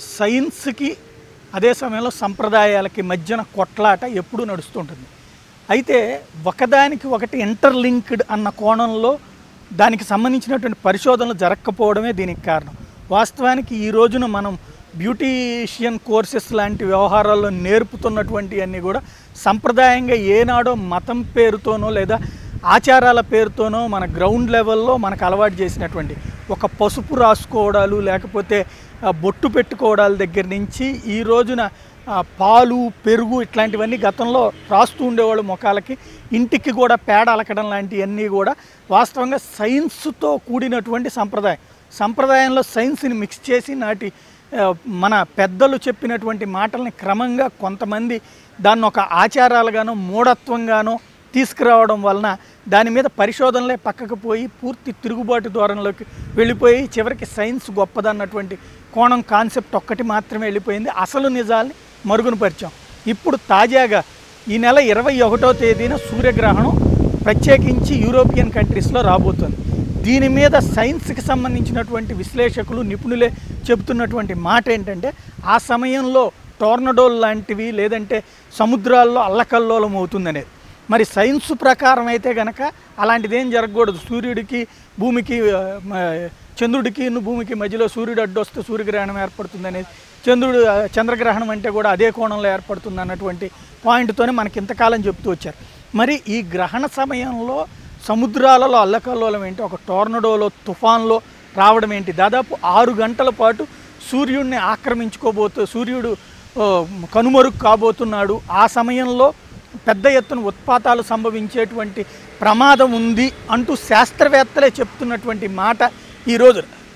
సైన్స్కి అదే సమయంలో సంప్రదాయాలకి మధ్యన కొట్లాట ఎప్పుడూ నడుస్తుంటుంది అయితే ఒకదానికి ఒకటి ఇంటర్లింక్డ్ అన్న కోణంలో దానికి సంబంధించినటువంటి పరిశోధనలు జరగకపోవడమే దీనికి కారణం వాస్తవానికి ఈ రోజున మనం బ్యూటీషియన్ కోర్సెస్ లాంటి వ్యవహారాల్లో నేర్పుతున్నటువంటి అన్నీ కూడా సంప్రదాయంగా ఏనాడో మతం పేరుతోనో లేదా ఆచారాల పేరుతోనో మన గ్రౌండ్ లెవెల్లో మనకు అలవాటు చేసినటువంటి ఒక పసుపు రాసుకోవడాలు లేకపోతే ఆ, బొట్టు పెట్టుకోవడాల దగ్గర నుంచి ఈ రోజున ఆ, పాలు పెరుగు ఇట్లాంటివన్నీ గతంలో రాస్తూ ఉండేవాళ్ళు ముఖాలకి ఇంటికి కూడా పేడ అలకడం లాంటివన్నీ కూడా వాస్తవంగా సైన్స్తో కూడినటువంటి సంప్రదాయం సంప్రదాయంలో సైన్స్ని మిక్స్ చేసి నాటి ఆ, మన పెద్దలు చెప్పినటువంటి మాటల్ని క్రమంగా కొంతమంది దాన్ని ఒక ఆచారాలుగానో మూఢత్వంగానో తీసుకురావడం వలన దాని మీద పరిశోధనలే పక్కకు పోయి పూర్తి తిరుగుబాటు ధోరణిలోకి వెళ్ళిపోయి చివరికి సైన్స్ గొప్పదన్నటువంటి కోణం కాన్సెప్ట్ ఒక్కటి మాత్రమే వెళ్ళిపోయింది అసలు నిజాల్ని మరుగున పరిచాం ఇప్పుడు తాజాగా ఈ నెల ఇరవై ఒకటో తేదీన సూర్యగ్రహణం ప్రత్యేకించి యూరోపియన్ కంట్రీస్లో రాబోతుంది దీని మీద సైన్స్కి సంబంధించినటువంటి విశ్లేషకులు నిపుణులే చెబుతున్నటువంటి మాట ఏంటంటే ఆ సమయంలో టోర్నడోల్ లాంటివి లేదంటే సముద్రాల్లో అల్లకల్లోలం అవుతుందనేది మరి సైన్స్ ప్రకారం అయితే గనక అలాంటిదేం జరగకూడదు సూర్యుడికి భూమికి ఆ, మ- చంద్రుడికి భూమికి మధ్యలో సూర్యుడు అడ్డొస్తే సూర్యగ్రహణం ఏర్పడుతుంది అనేది చంద్రుడు ఆ, చంద్రగ్రహణం అంటే కూడా అదే కోణంలో ఏర్పడుతుంది అన్నటువంటి పాయింట్తోనే మనకి ఇంతకాలం చెప్తూ వచ్చారు మరి ఈ గ్రహణ సమయంలో సముద్రాలలో అల్లకల్లోలం ఏంటి ఒక టోర్నడోలో తుఫాన్లో రావడం ఏంటి దాదాపు ఆరు గంటల పాటు సూర్యుడిని ఆక్రమించుకోబోతూ సూర్యుడు ఆ, కనుమరుగు కాబోతున్నాడు ఆ సమయంలో పెద్ద ఎత్తున ఉత్పాతాలు సంభవించేటువంటి ప్రమాదం ఉంది అంటూ శాస్త్రవేత్తలే చెప్తున్నటువంటి మాట ఈరోజు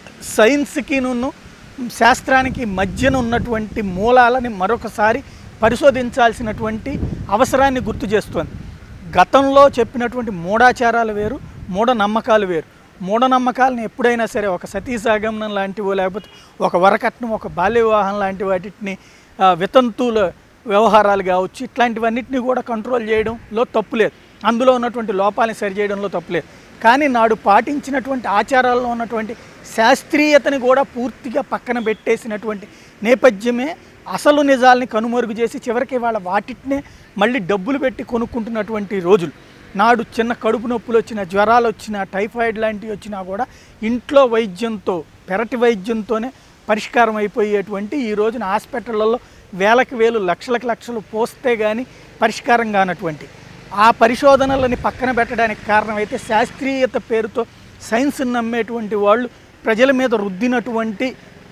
సైన్స్కిను శాస్త్రానికి మధ్యన ఉన్నటువంటి మూలాలని మరొకసారి పరిశోధించాల్సినటువంటి అవసరాన్ని గుర్తు చేస్తోంది గతంలో చెప్పినటువంటి మూఢాచారాలు వేరు మూఢనమ్మకాలు వేరు మూఢనమ్మకాలను ఎప్పుడైనా సరే ఒక సతీసాగమనం లాంటివో లేకపోతే ఒక వరకట్నం ఒక బాల్య వివాహం లాంటి వాటిని ఆ, వితంతువుల వ్యవహారాలు కావచ్చు ఇట్లాంటివన్నిటిని కూడా కంట్రోల్ చేయడంలో తప్పు లేదు అందులో ఉన్నటువంటి లోపాలని సరిచేయడంలో తప్పు లేదు కానీ నాడు పాటించినటువంటి ఆచారాల్లో ఉన్నటువంటి శాస్త్రీయతని కూడా పూర్తిగా పక్కన పెట్టేసినటువంటి నేపథ్యమే అసలు నిజాల్ని కనుమరుగు చేసి చివరికి వాళ్ళ వాటినే మళ్ళీ డబ్బులు పెట్టి కొనుక్కుంటున్నటువంటి రోజులు నాడు చిన్న కడుపు నొప్పులు వచ్చినా జ్వరాలు వచ్చినా టైఫాయిడ్ లాంటివి వచ్చినా కూడా ఇంట్లో వైద్యంతో పెరటి వైద్యంతోనే పరిష్కారం అయిపోయేటువంటి ఈ రోజున హాస్పిటళ్ళల్లో వేలకు వేలు లక్షలకు లక్షలు పోస్తే కానీ పరిష్కారం కానటువంటి ఆ పరిశోధనలని పక్కన పెట్టడానికి కారణమైతే శాస్త్రీయత పేరుతో సైన్స్ని నమ్మేటువంటి వాళ్ళు ప్రజల మీద రుద్దినటువంటి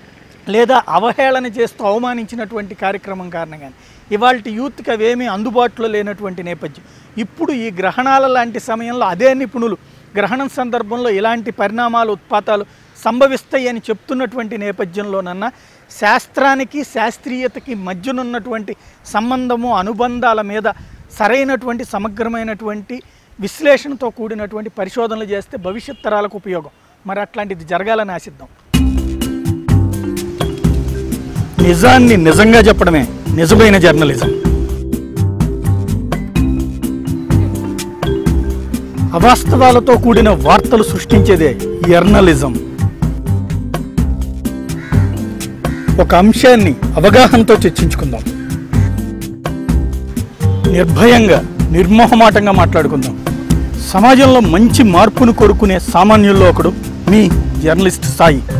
లేదా అవహేళన చేస్తూ అవమానించినటువంటి కార్యక్రమం కారణంగానే ఇవాళ యూత్కి అవేమీ అందుబాటులో లేనటువంటి నేపథ్యం ఇప్పుడు ఈ గ్రహణాల లాంటి సమయంలో అదే నిపుణులు గ్రహణం సందర్భంలో ఇలాంటి పరిణామాలు ఉత్పాతాలు సంభవిస్తాయి అని చెప్తున్నటువంటి నేపథ్యంలోనన్నా శాస్త్రానికి శాస్త్రీయతకి మధ్యనున్నటువంటి సంబంధము అనుబంధాల మీద సరైనటువంటి సమగ్రమైనటువంటి విశ్లేషణతో కూడినటువంటి పరిశోధనలు చేస్తే భవిష్యత్ తరాలకు ఉపయోగం మరి అట్లాంటిది జరగాలని ఆశిద్దాం నిజాన్ని నిజంగా చెప్పడమే నిజమైన జర్నలిజం అవాస్తవాలతో కూడిన వార్తలు సృష్టించేదే జర్నలిజం ఒక అంశాన్ని అవగాహనతో చర్చించుకుందాం నిర్భయంగా నిర్మోహమాటంగా మాట్లాడుకుందాం సమాజంలో మంచి మార్పును కోరుకునే సామాన్యుల్లో ఒకడు మీ జర్నలిస్ట్ సాయి